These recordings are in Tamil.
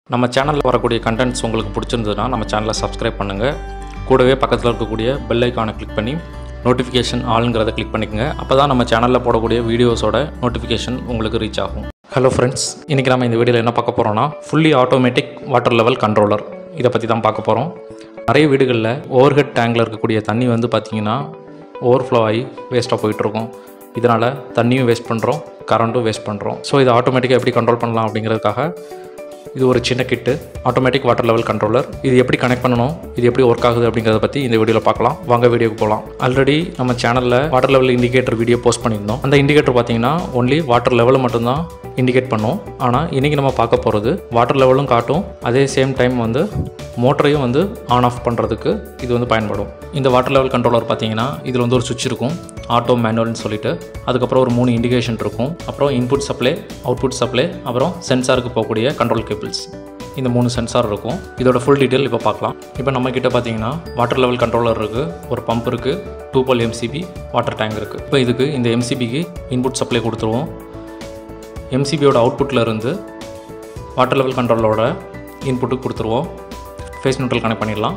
நம்ம சேனலில் வரக்கூடிய கண்டென்ட்ஸ் உங்களுக்கு பிடிச்சிருந்ததுன்னா நம்ம சேனலை சப்ஸ்கிரைப் பண்ணுங்கள் கூடவே பக்கத்தில் இருக்கக்கூடிய பெல் ஐக்கானை கிளிக் பண்ணி நோட்டிஃபிகேஷன் ஆளுங்கிறத கிளிக் பண்ணிக்கங்க அப்போ தான் நம்ம சேனலில் போடக்கூடிய வீடியோஸோட நோட்டிஃபிகேஷன் உங்களுக்கு ரீச் ஆகும் ஹலோ ஃப்ரெண்ட்ஸ் இன்றைக்கி நம்ம இந்த வீடியோவில் என்ன பார்க்க போகிறோம்னா fully automatic water level controller இதை பற்றி தான் பார்க்க போகிறோம் நிறைய வீடுகளில் ஓவர்ஹெட் டேங்கில் இருக்கக்கூடிய தண்ணி வந்து பார்த்திங்கன்னா ஓவர்ஃப்ளோ ஆகி வேஸ்ட்டாக போயிட்டுருக்கும் இதனால் தண்ணியும் வேஸ்ட் பண்ணுறோம் கரண்ட்டும் வேஸ்ட் பண்ணுறோம் ஸோ இதை ஆட்டோமேட்டிக்காக எப்படி கண்ட்ரோல் பண்ணலாம் அப்படிங்கிறதுக்காக இது ஒரு சின்ன kit automatic water level controller இது எப்படி கனெக்ட் பண்ணணும் இது எப்படி ஒர்க் ஆகுது அப்படிங்கிறத பற்றி இந்த வீடியோவில் பார்க்கலாம் வாங்க வீடியோக்கு போகலாம் ஆல்ரெடி நம்ம சேனலில் water level indicator video post பண்ணியிருந்தோம் அந்த இண்டிகேட்டர் பார்த்தீங்கன்னா ஒன்லி வாட்டர் லெவலை மட்டும்தான் இண்டிகேட் பண்ணும் ஆனால் இன்றைக்கி நம்ம பார்க்க போகிறது வாட்டர் லெவலும் காட்டும் அதே சேம் டைம் வந்து மோட்டரையும் வந்து ஆன் ஆஃப் பண்ணுறதுக்கு இது வந்து பயன்படும் இந்த வாட்டர் லெவல் கண்ட்ரோலர் பார்த்தீங்கன்னா இதில் வந்து ஒரு சுவிட்ச் இருக்கும் ஆட்டோ மேனுவல்னு சொல்லிட்டு அதுக்கப்புறம் ஒரு மூணு இண்டிகேஷன் இருக்கும் அப்புறம் இன்புட் சப்ளை அவுட்புட் சப்ளை அப்புறம் சென்சாருக்கு போகக்கூடிய கண்ட்ரோல் கேபிள்ஸ் இந்த மூணு சென்சார் இருக்கும் இதோட ஃபுல் டீட்டெயில் இப்போ பார்க்கலாம் இப்போ நம்ம கிட்ட பார்த்தீங்கன்னா வாட்டர் லெவல் கண்ட்ரோலர் இருக்குது ஒரு பம்ப் இருக்குது two pole MCB water tank இருக்குது இப்போ இதுக்கு இந்த எம்சிபிக்கு இன்புட் சப்ளை கொடுத்துருவோம் எம்சிபியோட அவுட்புட்டில் இருந்து வாட்டர் லெவல் கண்ட்ரோலரோட இன்புட்டுக்கு கொடுத்துருவோம் ஃபேஸ் நியூட்ரல் கனெக்ட் பண்ணிடலாம்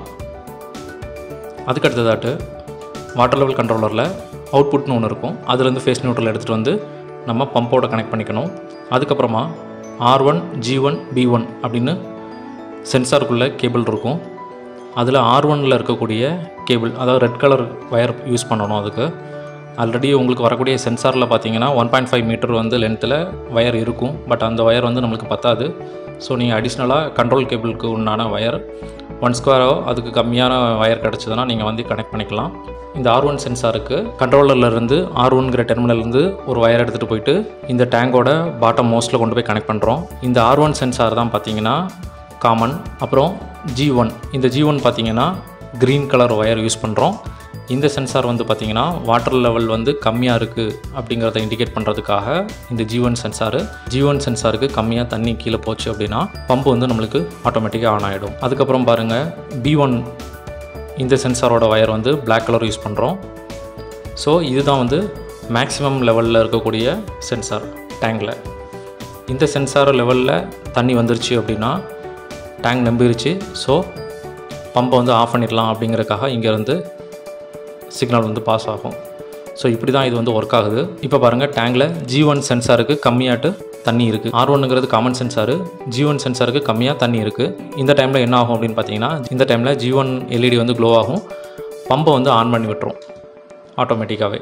அதுக்கு அடுத்ததாட்டு வாட்டர் லெவல் கண்ட்ரோலரில் அவுட்புட்னு ஒன்று இருக்கும் அதுலேருந்து ஃபேஸ் நியூட்ரல் எடுத்துகிட்டு வந்து நம்ம பம்போட கனெக்ட் பண்ணிக்கணும் அதுக்கப்புறமா R one G one B one அப்படின்னு சென்சாருக்குள்ளே கேபிள் இருக்கும் அதில் ஆர் ஒனில் இருக்கக்கூடிய கேபிள் அதாவது ரெட் கலர் ஒயர் யூஸ் பண்ணணும் அதுக்கு ஆல்ரெடி உங்களுக்கு வரக்கூடிய சென்சாரில் பார்த்தீங்கன்னா ஒன் பாயிண்ட் ஃபைவ் மீட்டர் வந்து லென்த்தில் ஒயர் இருக்கும் பட் அந்த ஒயர் வந்து நம்மளுக்கு பத்தாது ஸோ நீங்கள் அடிஷ்னலாக கண்ட்ரோல் கேபிளுக்கு உண்டான ஒயர் ஒன் ஸ்கொயரோ அதுக்கு கம்மியான ஒயர் கிடச்சதுன்னா நீங்கள் வந்து கனெக்ட் பண்ணிக்கலாம் இந்த ஆர் ஒன் சென்சாருக்கு கண்ட்ரோலர்லேருந்து ஆர் ஒன்கிற டெர்மினல்லேருந்து ஒரு ஒயர் எடுத்துகிட்டு போயிட்டு இந்த டேங்கோட பாட்டம் மோஸ்ட்டில் கொண்டு போய் கனெக்ட் பண்ணுறோம் இந்த ஆர் ஒன் சென்சார் தான் பார்த்தீங்கன்னா காமன் அப்புறம் ஜி ஒன் இந்த ஜி ஒன் பார்த்தீங்கன்னா க்ரீன் கலர் ஒயர் யூஸ் பண்ணுறோம் இந்த சென்சார் வந்து பார்த்திங்கன்னா வாட்டர் லெவல் வந்து கம்மியாக இருக்குது அப்படிங்கிறத இண்டிகேட் பண்ணுறதுக்காக இந்த G one sensor G one சென்சாருக்கு கம்மியாக தண்ணி கீழே போச்சு அப்படின்னா பம்பு வந்து நம்மளுக்கு ஆட்டோமேட்டிக்காக ஆன் ஆகிடும் அதுக்கப்புறம் பாருங்கள் பி ஒன் இந்த சென்சாரோட ஒயர் வந்து Black கலர் யூஸ் பண்ணுறோம் ஸோ இதுதான் வந்து மேக்ஸிமம் லெவலில் இருக்கக்கூடிய சென்சார் டேங்கில் இந்த சென்சார் லெவலில் தண்ணி வந்துருச்சு அப்படின்னா டேங்க் நம்பிருச்சு ஸோ பம்பை வந்து ஆஃப் பண்ணிடலாம் அப்படிங்கிறதுக்காக இங்கேருந்து சிக்னல் வந்து பாஸ் ஆகும் ஸோ இப்படி தான் இது வந்து ஒர்க் ஆகுது இப்போ பாருங்கள் டேங்கில் ஜி ஒன் சென்சாருக்கு கம்மியாட்டு தண்ணி இருக்குது ஆர் ஒன்னுங்கிறது காமன் சென்சாரு ஜி ஒன் சென்சாருக்கு கம்மியாக தண்ணி இருக்குது இந்த டைமில் என்ன ஆகும் அப்படின்னு பார்த்தீங்கன்னா இந்த டைமில் ஜி ஒன் எல்இடி வந்து க்ளோ ஆகும் பம்பை வந்து ஆன் பண்ணி விட்டுரும் ஆட்டோமேட்டிக்காகவே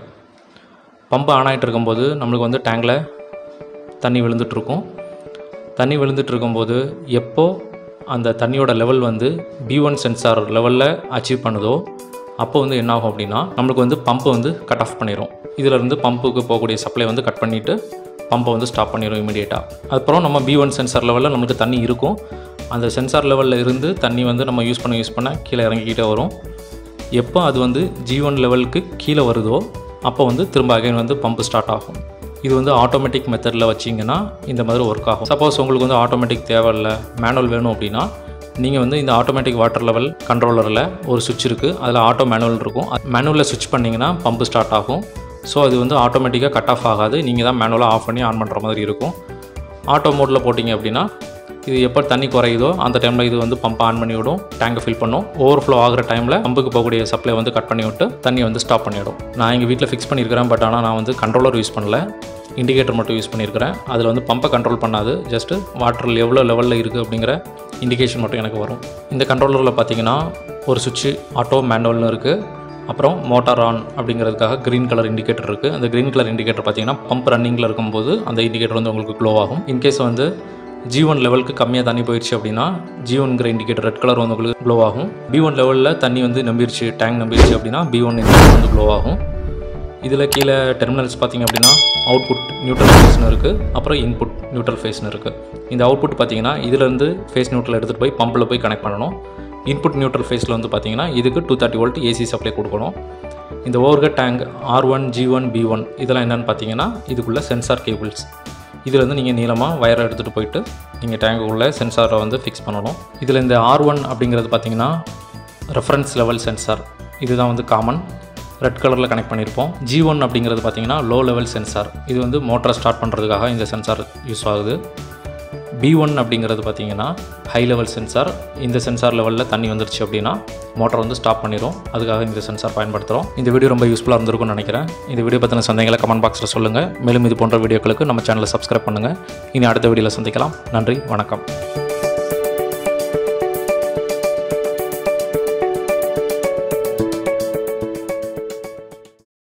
பம்பு ஆன் ஆகிட்டு இருக்கும்போது நம்மளுக்கு வந்து டேங்கில் தண்ணி விழுந்துட்டுருக்கும் தண்ணி விழுந்துட்டு இருக்கும்போது எப்போ அந்த தண்ணியோட லெவல் வந்து பி ஒன் சென்சார் லெவலில் அச்சீவ் பண்ணுதோ அப்போ வந்து என்ன ஆகும் அப்படின்னா நம்மளுக்கு வந்து பம்பு வந்து கட் ஆஃப் பண்ணிடும் இதிலிருந்து பம்புக்கு போகக்கூடிய சப்ளை வந்து கட் பண்ணிவிட்டு பம்பை வந்து ஸ்டாப் பண்ணிடும் இமீடியட்டாக அப்புறம் நம்ம பி ஒன் சென்சார் லெவலில் நமக்கு தண்ணி இருக்கும் அந்த சென்சார் லெவலில் இருந்து தண்ணி வந்து நம்ம யூஸ் பண்ண யூஸ் பண்ண கீழே இறங்கிக்கிட்டே வரும் எப்போ அது வந்து ஜி ஒன் லெவலுக்கு கீழே வருதோ அப்போ வந்து திரும்ப அகைன் வந்து பம்பு ஸ்டார்ட் ஆகும் இது வந்து ஆட்டோமேட்டிக் மெத்தடில் வச்சிங்கன்னா இந்த மாதிரி ஒர்க் ஆகும் சப்போஸ் உங்களுக்கு வந்து ஆட்டோமேட்டிக் தேவையில்லை மேனுவல் வேணும் அப்படின்னா நீங்கள் வந்து இந்த ஆட்டோமேட்டிக் வாட்டர் லெவல் கண்ட்ரோலரில் ஒரு சுவிட்ச் இருக்குது அதில் ஆட்டோ மேனுவல் இருக்கும் மேனுவலில் சுவிட்ச் பண்ணிங்கன்னா பம்பு ஸ்டார்ட் ஆகும் ஸோ அது வந்து ஆட்டோமேட்டிக்காக கட் ஆஃப் ஆகாது நீங்கள் தான் மேனுவலாக ஆஃப் பண்ணி ஆன் பண்ணுற மாதிரி இருக்கும் ஆட்டோ மோடில் போட்டிங்க அப்படின்னா இது எப்போ தண்ணி குறையுதோ அந்த டைமில் இது வந்து பம்ப் ஆன் பண்ணி விடும் டேங்கை ஃபில் பண்ணும் ஓவர்ஃப்ளோ ஆகிற டைமில் பம்புக்கு போகக்கூடிய சப்ளை வந்து கட் பண்ணி விட்டு தண்ணி வந்து ஸ்டாப் பண்ணிவிடும் நான் எங்கள் வீட்டில் ஃபிக்ஸ் பண்ணியிருக்கிறேன் பட் ஆனால் நான் வந்து கண்ட்ரோலர் யூஸ் பண்ணல இண்டிகேட்டர் மட்டும் யூஸ் பண்ணியிருக்கிறேன் அதில் வந்து பம்பை கண்ட்ரோல் பண்ணாது ஜஸ்ட்டு வாட்டர் எவ்வளோ லெவலில் இருக்குது அப்படிங்கிற இண்டிகேஷன் மட்டும் எனக்கு வரும் இந்த கண்ட்ரோலரில் பார்த்தீங்கன்னா ஒரு சுவிட்சு ஆட்டோ மேனுவல்னு இருக்குது அப்புறம் மோட்டார் ஆன் அப்படிங்கிறதுக்காக க்ரீன் கலர் இண்டிகேட்டர் இருக்குது அந்த க்ரீன் கலர் இண்டிகேட்டர் பார்த்தீங்கன்னா பம்ப் ரன்னிங்கில் இருக்கும்போது அந்த இண்டிகேட்டர் வந்து உங்களுக்கு க்ளோ ஆகும் இன்கேஸ் வந்து ஜி ஒன் லெவலுக்கு கம்மியாக தண்ணி போயிடுச்சு அப்படின்னா ஜி ஒன்கிற இண்டிகேட்டர் ரெட் கலர் வந்து உங்களுக்கு க்ளோ ஆகும் பி ஒன் லெவலில் தண்ணி வந்து நம்பிருச்சு டேங்க் நம்பிருச்சு அப்படின்னா பி ஒன் இண்டிகேட்டர் வந்து க்ளோ ஆகும் இதில் கீழே டெர்மினல்ஸ் பார்த்தீங்க அப்படின்னா அவுட்புட் நியூட்ரல் ஃபேஸ்னு இருக்குது அப்புறம் இன்புட் நியூட்ரல் ஃபேஸ்னு இருக்குது இந்த அவுட்புட் பார்த்தீங்கன்னா இதுலேருந்து ஃபேஸ் நியூட்ரல் எடுத்துகிட்டு போய் பம்பில் போய் கனெக்ட் பண்ணணும் இன்புட் நியூட்ரல் ஃபேஸில் வந்து பார்த்தீங்கன்னா இதுக்கு two thirty volt AC supply கொடுக்கணும் இந்த overhead tank R one G one B one இதெல்லாம் என்னென்னு பார்த்தீங்கன்னா இதுக்குள்ளே சென்சார் கேபிள்ஸ் இதில் வந்து நீங்கள் நீளமாக வயரை எடுத்துகிட்டு போயிட்டு நீங்கள் டேங்குக்குள்ளே சென்சாரை வந்து ஃபிக்ஸ் பண்ணணும் இதில் இந்த ஆர் ஒன் அப்படிங்கிறது பார்த்தீங்கன்னா ரெஃபரன்ஸ் லெவல் சென்சார் இதுதான் வந்து காமன் ரெட் கலரில் கனெக்ட் பண்ணியிருப்போம் ஜி ஒன் அப்படிங்கிறது பார்த்தீங்கன்னா லோ லெவல் சென்சார் இது வந்து மோட்டரை ஸ்டார்ட் பண்ணுறதுக்காக இந்த சென்சார் யூஸ் ஆகுது பி ஒன் அப்படிங்கிறது பார்த்தீங்கன்னா ஹை லெவல் சென்சார் இந்த சென்சார் லெவலில் தண்ணி வந்துருச்சு அப்படின்னா மோட்டர் வந்து ஸ்டாப் பண்ணிடும் அதுக்காக இந்த சென்சார் பயன்படுத்துகிறோம் இந்த வீடியோ ரொம்ப யூஸ்ஃபுல்லாக இருந்திருக்கும்னு நினைக்கிறேன் இந்த வீடியோ பற்றின சந்தேகங்களை கமெண்ட் பாக்ஸில் சொல்லுங்கள் மேலும் இது போன்ற வீடியோக்களுக்கு நம்ம சேனலை சப்ஸ்கிரைப் பண்ணுங்கள் இனி அடுத்த வீடியோவில் சந்திக்கலாம் நன்றி வணக்கம்